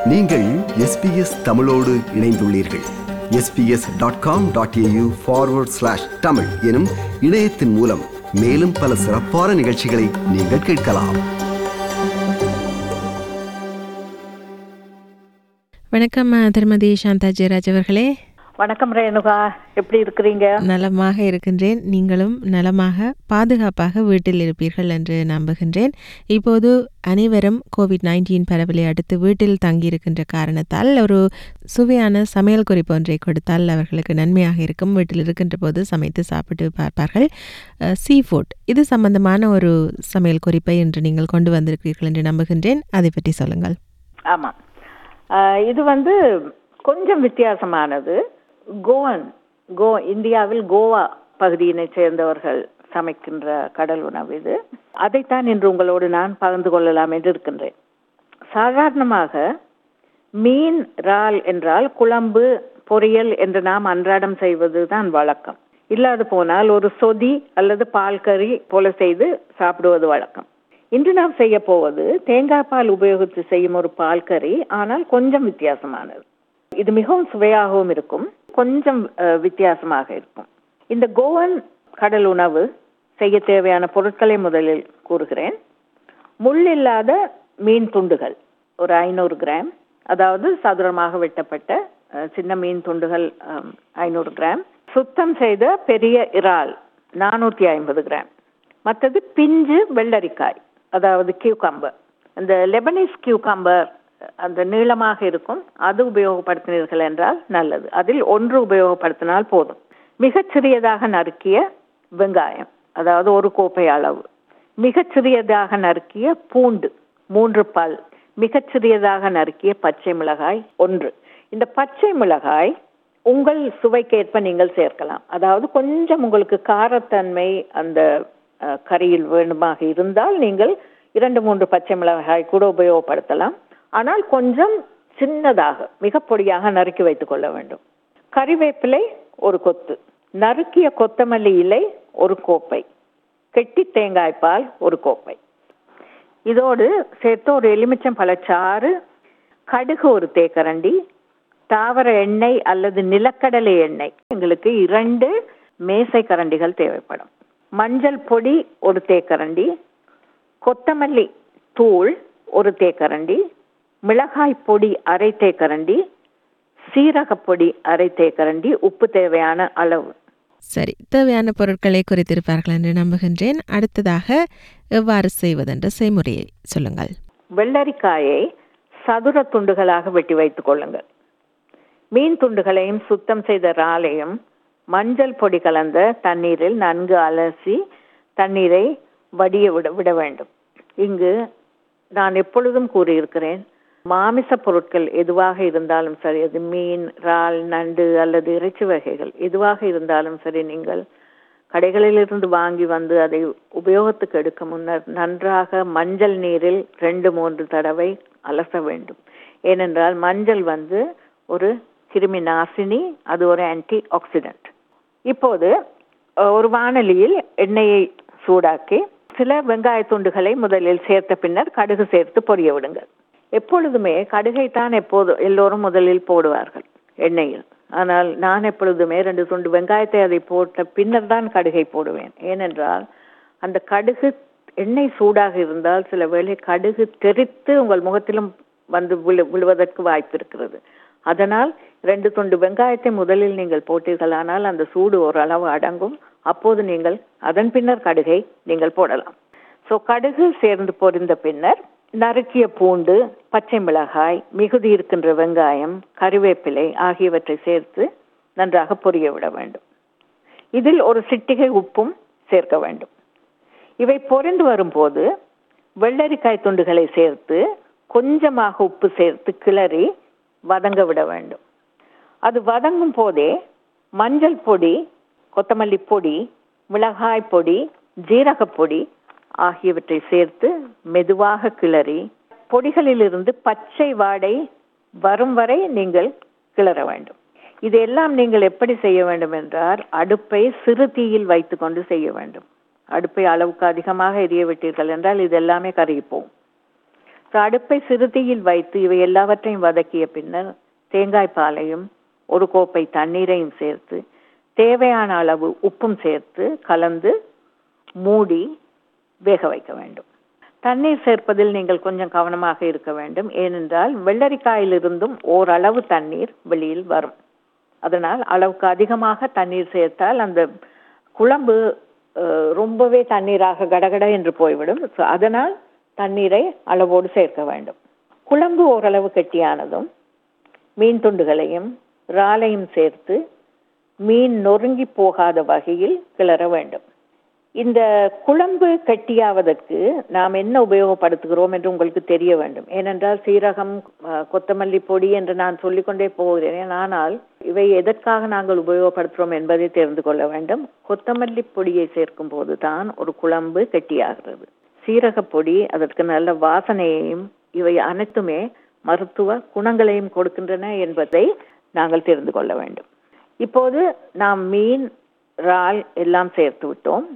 நீங்கள் எஸ்பிஎஸ் தமிழோடு இணைந்துள்ளீர்கள் SBS dot com dot AU forward slash Tamil எனும் இணையத்தின் மூலம் மேலும் பல சிறப்பான நிகழ்ச்சிகளை நீங்கள் கேட்கலாம் வணக்கம் அஹ், திருமதி சாந்தா ஜெயராஜ் அவர்களே வணக்கம் ரேணுகா எப்படி இருக்கிறீங்க நலமாக இருக்கின்றேன் நீங்களும் நலமாக பாதுகாப்பாக வீட்டில் இருப்பீர்கள் என்று நம்புகின்றேன் இப்போது அனைவரும் கோவிட் நைன்டீன் பரவலை அடுத்து வீட்டில் தங்கியிருக்கின்ற காரணத்தால் ஒரு சுவையான சமையல் குறிப்பு ஒன்றை கொடுத்தால் அவர்களுக்கு நன்மையாக இருக்கும் வீட்டில் இருக்கின்ற போது சமைத்து சாப்பிட்டு பார்ப்பார்கள் சீ ஃபுட் இது சம்பந்தமான ஒரு சமையல் குறிப்பை இன்று நீங்கள் கொண்டு வந்திருக்கிறீர்கள் என்று நம்புகின்றேன் அதை பற்றி சொல்லுங்கள் ஆமாம் ஆஹ் இது வந்து கொஞ்சம் வித்தியாசமானது கோவன் கோ இந்தியாவில் கோவா பகுதியினை சேர்ந்தவர்கள் சமைக்கின்ற கடல் உணவு இது அதைத்தான் இன்று உங்களோடு நான் பகிர்ந்து கொள்ளலாம் என்று இருக்கின்றேன் சாதாரணமாக மீன் இறால் என்றால் குழம்பு பொரியல் என்று நாம் அன்றாடம் செய்வது தான் வழக்கம் இல்லாது போனால் ஒரு சொதி அல்லது பால் கறி போல செய்து சாப்பிடுவது வழக்கம் இன்று நாம் செய்ய போவது தேங்காய் பால் உபயோகித்து செய்யும் ஒரு பால் கறி ஆனால் கொஞ்சம் வித்தியாசமானது இது மிகவும் சுவையாகவும் இருக்கும் கொஞ்சம் அஹ், வித்தியாசமாக இருக்கும் இந்த கோவன் கடல் உணவு செய்ய தேவையான பொருட்களை முதலில் கூறுகிறேன் முள் இல்லாத மீன் துண்டுகள் ஒரு ஐநூறு கிராம் அதாவது சதுரமாக வெட்டப்பட்ட அஹ், சின்ன மீன் துண்டுகள் ஐநூறு கிராம் சுத்தம் செய்த பெரிய இறால் நானூற்றி ஐம்பது கிராம் மற்றது பிஞ்சு வெள்ளரிக்காய் அதாவது கியூகம்பர் அந்த லெபனீஸ் கியூகம்பர் அந்த நீளமாக இருக்கும் அது உபயோகப்படுத்தினீர்கள் என்றால் நல்லது அதில் ஒன்று உபயோகப்படுத்தினால் போதும் மிகச் சிறியதாக நறுக்கிய வெங்காயம் அதாவது ஒரு கோப்பை அளவு மிகச் சிறியதாக நறுக்கிய பூண்டு மூன்று பல் மிகச் சிறியதாக நறுக்கிய பச்சை மிளகாய் ஒன்று இந்த பச்சை மிளகாய் உங்கள் சுவைக்கேற்ப நீங்கள் சேர்க்கலாம் அதாவது கொஞ்சம் உங்களுக்கு காரத்தன்மை அந்த அஹ், கறியில் வேண்டுமாக இருந்தால் நீங்கள் இரண்டு மூன்று பச்சை மிளகாய் கூட உபயோகப்படுத்தலாம் ஆனால் கொஞ்சம் சின்னதாக மிக பொடியாக நறுக்கி வைத்துக் கொள்ள வேண்டும் கறிவேப்பிலை ஒரு கொத்து நறுக்கிய கொத்தமல்லி இலை ஒரு கோப்பை கெட்டி தேங்காய் பால் ஒரு கோப்பை இதோடு சேர்த்து ஒரு எலுமிச்சம் பழச்சாறு கடுகு ஒரு தேக்கரண்டி தாவர எண்ணெய் அல்லது நிலக்கடலை எண்ணெய் எங்களுக்கு இரண்டு மேசை கரண்டிகள் தேவைப்படும் மஞ்சள் பொடி ஒரு தேக்கரண்டி கொத்தமல்லி தூள் ஒரு தேக்கரண்டி மிளகாய் பொடி அரை தேக்கரண்டி சீரகப் பொடி அரை தேக்கரண்டி உப்பு தேவையான அளவு சரி தேவையான பொருட்களை குறித்திருப்பார்கள் என்று நம்புகின்றேன் அடுத்ததாக எவ்வாறு செய்வதென்ற செய்முறையை சொல்லுங்கள் வெள்ளரிக்காயை சதுர துண்டுகளாக வெட்டி வைத்துக் கொள்ளுங்கள் மீன் துண்டுகளையும் சுத்தம் செய்த இறாலையும் மஞ்சள் பொடி கலந்த தண்ணீரில் நன்கு அலசி தண்ணீரை வடிய விட விட வேண்டும் இங்கு நான் எப்பொழுதும் கூறியிருக்கிறேன் மாமிச பொருட்கள் எதுவாக இருந்தாலும் சரி அது மீன் இறால் நண்டு அல்லது இறைச்சி வகைகள் எதுவாக இருந்தாலும் சரி நீங்கள் கடைகளிலிருந்து வாங்கி வந்து அதை உபயோகத்துக்கு எடுக்க முன்னர் நன்றாக மஞ்சள் நீரில் ரெண்டு மூன்று தடவை அலச வேண்டும் ஏனென்றால் மஞ்சள் வந்து ஒரு கிருமி நாசினி அது ஒரு ஆன்டி ஆக்சிடென்ட் இப்போது அஹ், ஒரு வாணலியில் எண்ணெயை சூடாக்கி சில வெங்காய துண்டுகளை முதலில் சேர்த்த பின்னர் கடுகு சேர்த்து பொரிய விடுங்கள் எப்பொழுதுமே கடுகைத்தான் எப்போது எல்லோரும் முதலில் போடுவார்கள் எண்ணெயில் ஆனால் நான் எப்பொழுதுமே ரெண்டு துண்டு வெங்காயத்தை அதை போட்ட பின்னர் தான் கடுகை போடுவேன் ஏனென்றால் அந்த கடுகு எண்ணெய் சூடாக இருந்தால் சில வேளை கடுகு தெரித்து உங்கள் முகத்திலும் வந்து விழு விழுவதற்கு வாய்ப்பு இருக்கிறது அதனால் ரெண்டு துண்டு வெங்காயத்தை முதலில் நீங்கள் போட்டீர்களானால் அந்த சூடு ஓரளவு அடங்கும் அப்போது நீங்கள் அதன் பின்னர் கடுகை நீங்கள் போடலாம் ஸோ கடுகு சேர்ந்து பொரிந்த பின்னர் நறுக்கிய பூண்டு பச்சை மிளகாய் மிகுதி இருக்கின்ற வெங்காயம் கறிவேப்பிலை ஆகியவற்றை சேர்த்து நன்றாக பொரிய விட வேண்டும் இதில் ஒரு சிட்டிகை உப்பும் சேர்க்க வேண்டும் இவை பொரிந்து வரும்போது வெள்ளரிக்காய் துண்டுகளை சேர்த்து கொஞ்சமாக உப்பு சேர்த்து கிளறி வதங்க விட வேண்டும் அது வதங்கும் போதே மஞ்சள் பொடி கொத்தமல்லி பொடி மிளகாய் பொடி ஜீரகப் பொடி ஆகியவற்றை சேர்த்து மெதுவாக கிளறி பொடிகளிலிருந்து பச்சை வாடை வரும் வரை நீங்கள் கிளற வேண்டும் இதெல்லாம் நீங்கள் எப்படி செய்ய வேண்டும் என்றால் அடுப்பை சிறு தீயில் வைத்துக்கொண்டு செய்ய வேண்டும் அடுப்பை அளவுக்கு அதிகமாக எரிய விட்டீர்கள் என்றால் இது எல்லாமே கருகிப்போம் ஸோ அடுப்பை சிறுதியில் வைத்து இவை எல்லாவற்றையும் வதக்கிய பின்னர் தேங்காய் பாலையும் ஒரு கோப்பை தண்ணீரையும் சேர்த்து தேவையான அளவு உப்பும் சேர்த்து கலந்து மூடி வேக வைக்க வேண்டும் தண்ணீர் சேர்ப்பதில் நீங்கள் கொஞ்சம் கவனமாக இருக்க வேண்டும் ஏனென்றால் வெள்ளரிக்காயிலிருந்தும் ஓரளவு தண்ணீர் வெளியில் வரும் அதனால் அளவுக்கு அதிகமாக தண்ணீர் சேர்த்தால் அந்த குழம்பு அஹ், ரொம்பவே தண்ணீராக கடகட என்று போய்விடும் So, அதனால் தண்ணீரை அளவோடு சேர்க்க வேண்டும் குழம்பு ஓரளவு கெட்டியானதும் மீன் துண்டுகளையும் இறாலையும் சேர்த்து மீன் நொறுங்கி போகாத வகையில் கிளற வேண்டும் இந்த குழம்பு கட்டியாவதற்கு நாம் என்ன உபயோகப்படுத்துகிறோம் என்று உங்களுக்கு தெரிய வேண்டும் ஏனென்றால் சீரகம் அஹ், கொத்தமல்லி பொடி என்று நான் சொல்லிக்கொண்டே போகிறேன் ஆனால் இவை எதற்காக நாங்கள் உபயோகப்படுத்துகிறோம் என்பதை தெரிந்து கொள்ள வேண்டும் கொத்தமல்லி பொடியை சேர்க்கும் போது தான் ஒரு குழம்பு கெட்டியாகிறது சீரகப் பொடி அதற்கு நல்ல வாசனையையும் இவை அனைத்துமே மருத்துவ குணங்களையும் கொடுக்கின்றன என்பதை நாங்கள் தெரிந்து கொள்ள வேண்டும் இப்போது நாம் மீன் இறால் எல்லாம் சேர்த்து விட்டோம்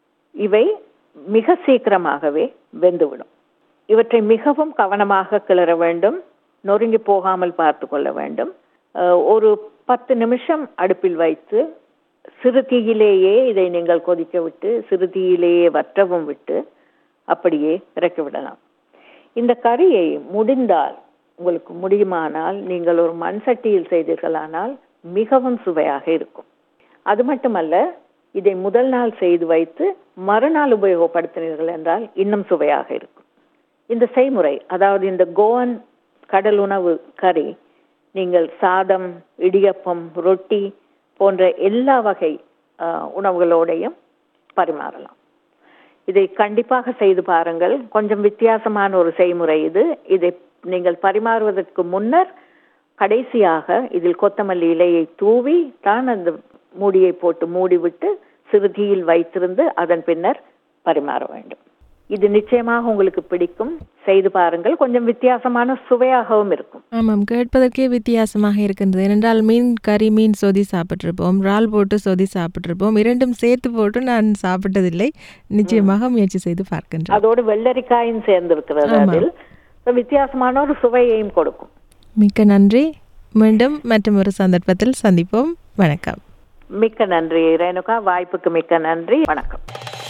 இவை மிக சீக்கிரமாகவே வெந்துவிடும் இவற்றை மிகவும் கவனமாக கிளற வேண்டும் நொறுங்கி போகாமல் பார்த்து கொள்ள வேண்டும் அஹ், ஒரு பத்து நிமிஷம் அடுப்பில் வைத்து சிறு தீயிலேயே இதை நீங்கள் கொதிக்க விட்டு சிறு தீயிலேயே வற்றவும் விட்டு அப்படியே இறக்கி விடலாம் இந்த கறியை முடிந்தால் உங்களுக்கு முடியுமானால் நீங்கள் ஒரு மண் சட்டியில் செய்தீர்களானால் மிகவும் சுவையாக இருக்கும் அது மட்டுமல்ல இதை முதல் நாள் செய்து வைத்து மறுநாள் உபயோகப்படுத்தினீர்கள் என்றால் இன்னும் சுவையாக இருக்கும் இந்த செய்முறை அதாவது இந்த கோவன் கடல் உணவு கறி நீங்கள் சாதம் இடியப்பம் ரொட்டி போன்ற எல்லா வகை அஹ், உணவுகளோடையும் பரிமாறலாம் இதை கண்டிப்பாக செய்து பாருங்கள் கொஞ்சம் வித்தியாசமான ஒரு செய்முறை இது இதை நீங்கள் பரிமாறுவதற்கு முன்னர் கடைசியாக இதில் கொத்தமல்லி இலையை தூவி தான் அந்த மூடியை போட்டு மூடிவிட்டு சிறுதியில் வைத்திருந்து அதன் பின்னர் பரிமாற வேண்டும் இது நிச்சயமாக உங்களுக்கு பிடிக்கும் செய்து பாருங்கள் கொஞ்சம் வித்தியாசமான சுவையாகவும் இருக்கும் ஆமாம் கேட்பதற்கே வித்தியாசமாக இருக்கின்றது ஏனென்றால் மீன் கறி மீன் சொதி சாப்பிட்டிருப்போம் இறால் போட்டு சொதி சாப்பிட்டிருப்போம் இரண்டும் சேர்த்து போட்டு நான் சாப்பிட்டதில்லை நிச்சயமாக முயற்சி செய்து பார்க்கின்றேன் அதோடு வெள்ளரிக்காயும் சேர்ந்திருக்கிறது அதில் So, வித்தியாசமான ஒரு சுவையையும் கொடுக்கும் மிக்க நன்றி மீண்டும் மற்றும் ஒரு சந்தர்ப்பத்தில் சந்திப்போம் வணக்கம் மிக்க நன்றி ரேணுகா வாய்ப்புக்கு மிக்க நன்றி வணக்கம்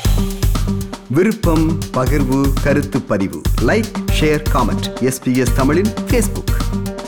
விருப்பம் பகிர்வு கருத்து பதிவு லைக் ஷேர் காமெண்ட் எஸ்பிஎஸ் தமிழின் ஃபேஸ்புக்